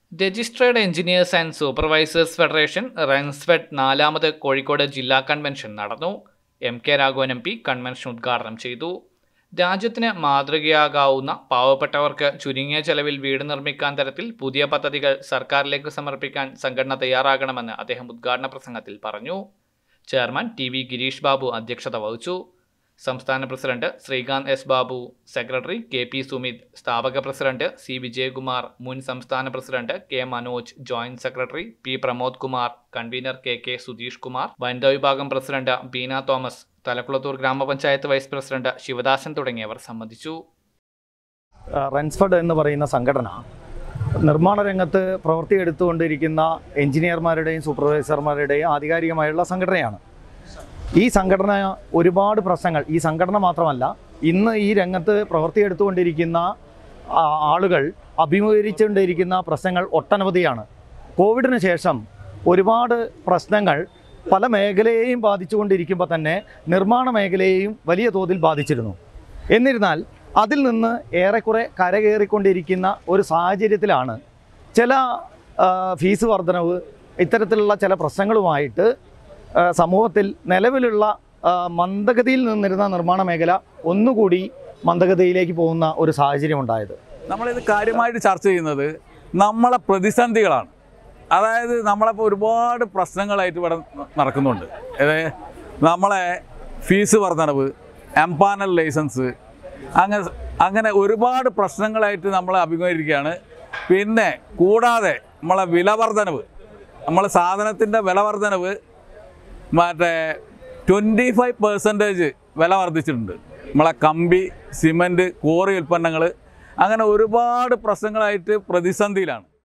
registered engineers and supervisors federation റൺസ്ഫെഡ് നാലാമത് കോഴിക്കോട് ജില്ലാ കൺവെൻഷൻ നടന്നു M K Raghavan M P convention ഉദ്ഘാടനം ചെയ്തു രാജ്യത്തിന് മാതൃകയാകാവുന്ന പാവപ്പെട്ടവർക്ക് ചുരുങ്ങിയ ചെലവിൽ വീട് നിർമ്മിക്കാൻ തരത്തിൽ പുതിയ പദ്ധതികൾ സർക്കാരിലേക്ക് സമർപ്പിക്കാൻ സംഘടന തയ്യാറാകണമെന്ന് അദ്ദേഹം ഉദ്ഘാടന പ്രസംഗത്തിൽ പറഞ്ഞു chairman T V Girish Babu അധ്യക്ഷത വഹിച്ചു സംസ്ഥാന president Srikanth S Babu secretary K P Sumith സ്ഥാപക പ്രസിഡന്റ് സി വിജയകുമാർ മുൻ സംസ്ഥാന president K Manoj joint secretary P Pramod Kumar convener K K Sudheesh Kumar വനിതാ വിഭാഗം പ്രസിഡന്റ് ബീന തോമസ് തലക്കുളത്തൂർ ഗ്രാമപഞ്ചായത്ത് വൈസ് പ്രസിഡന്റ് ശിവദാസൻ തുടങ്ങിയവർ സംബന്ധിച്ചു റൺസ്ഫഡ് എന്ന് പറയുന്ന സംഘടന നിർമ്മാണ രംഗത്ത് പ്രവൃത്തിയെടുത്തുകൊണ്ടിരിക്കുന്ന എഞ്ചിനീയർമാരുടെയും സൂപ്പർവൈസർമാരുടെയും ആധികാരികമായുള്ള സംഘടനയാണ് ഈ സംഘടന ഒരുപാട് പ്രശ്നങ്ങൾ ഈ സംഘടന മാത്രമല്ല ഇന്ന് ഈ രംഗത്ത് പ്രവൃത്തിയെടുത്തുകൊണ്ടിരിക്കുന്ന ആ, ആളുകൾ അഭിമുഖീകരിച്ചുകൊണ്ടിരിക്കുന്ന പ്രശ്നങ്ങൾ ഒട്ടനവധിയാണ് കോവിഡിന് ശേഷം ഒരുപാട് പ്രശ്നങ്ങൾ പല മേഖലയെയും ബാധിച്ചുകൊണ്ടിരിക്കുമ്പോൾ തന്നെ നിർമ്മാണ മേഖലയെയും വലിയ തോതിൽ ബാധിച്ചിരുന്നു എന്നിരുന്നാൽ അതിൽ നിന്ന് ഏറെക്കുറെ കരകയറിക്കൊണ്ടിരിക്കുന്ന ഒരു സാഹചര്യത്തിലാണ് ചില ആ, ഫീസ് വർധനവ് ഇത്തരത്തിലുള്ള ചില പ്രശ്നങ്ങളുമായിട്ട് ആ, സമൂഹത്തിൽ നിലവിലുള്ള ആ, മന്ദഗതിയിൽ നിന്നിരുന്ന നിർമ്മാണ മേഖല ഒന്നുകൂടി മന്ദഗതിയിലേക്ക് പോകുന്ന ഒരു സാഹചര്യം ഉണ്ടായത് നമ്മളിത് കാര്യമായിട്ട് ചർച്ച ചെയ്യുന്നത് നമ്മളെ പ്രതിസന്ധികളാണ് അതായത് നമ്മളിപ്പോൾ ഒരുപാട് പ്രശ്നങ്ങളായിട്ട് ഇവിടെ നടക്കുന്നുണ്ട് അതായത് നമ്മളെ ഫീസ് വർധനവ് എംപാനൽ ലൈസൻസ് അങ്ങനെ അങ്ങനെ ഒരുപാട് പ്രശ്നങ്ങളായിട്ട് നമ്മൾ അഭിമുഖീകരിക്കുകയാണ് പിന്നെ കൂടാതെ നമ്മളെ വില വർധനവ് നമ്മളെ സാധനത്തിൻ്റെ വില വർധനവ് മറ്റേ ട്വൻറ്റി ഫൈവ് പെർസെൻറ്റേജ് വില വർദ്ധിച്ചിട്ടുണ്ട് നമ്മളെ കമ്പി സിമൻറ്റ് കോറി ഉൽപ്പന്നങ്ങൾ അങ്ങനെ ഒരുപാട് പ്രശ്നങ്ങളായിട്ട് പ്രതിസന്ധിയിലാണ്